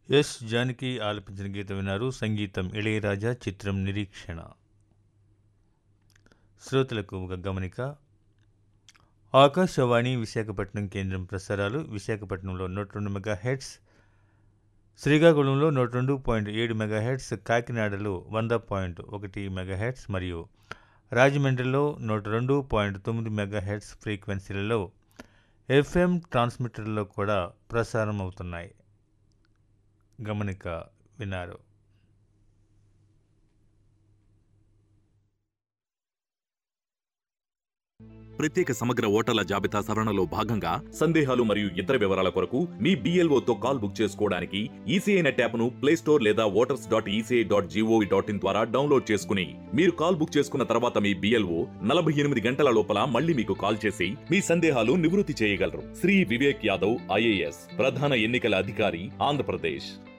yes Janaki ఆలపించిన గీతం విన్నారు సంగీతం ఇళయరాజా చిత్రం నిరీక్షణ శ్రోతలకు ఒక గమనిక ఆకాశవాణి విశాఖపట్నం కేంద్రం ప్రసారాలు విశాఖపట్నంలో నూట రెండు మెగా హెడ్స్ శ్రీకాకుళంలో నూట రెండు పాయింట్ ఏడు మెగా హెడ్స్ కాకినాడలో వంద పాయింట్ ఒకటి మెగా హెడ్స్ మరియు రాజమండ్రిలో నూట రెండు పాయింట్ తొమ్మిది మెగా హెడ్స్ ఫ్రీక్వెన్సీలలో ఎఫ్ఎం ట్రాన్స్మిటర్లో కూడా ప్రసారం అవుతున్నాయి గమనిక విన్నారు ప్రత్యేక సమగ్ర ఓటర్ల జాబితా సవరణలో భాగంగా సందేహాలు మరియు ఇతర వివరాల కొరకు మీ BLO తో కాల్ బుక్ చేసుకోవడానికి ఈసీఐ నెట్ యాప్ను ప్లే స్టోర్ లేదా voters dot ECI dot GOV dot in ద్వారా డౌన్లోడ్ చేసుకుని మీరు కాల్ బుక్ చేసుకున్న తర్వాత మీ బిఎల్ఓ నలభై ఎనిమిది గంటల లోపల మళ్ళీ మీకు కాల్ చేసి మీ సందేహాలు నివృత్తి చేయగలరు శ్రీ వివేక్ యాదవ్ ఐఏఎస్ ప్రధాన ఎన్నికల అధికారి ఆంధ్రప్రదేశ్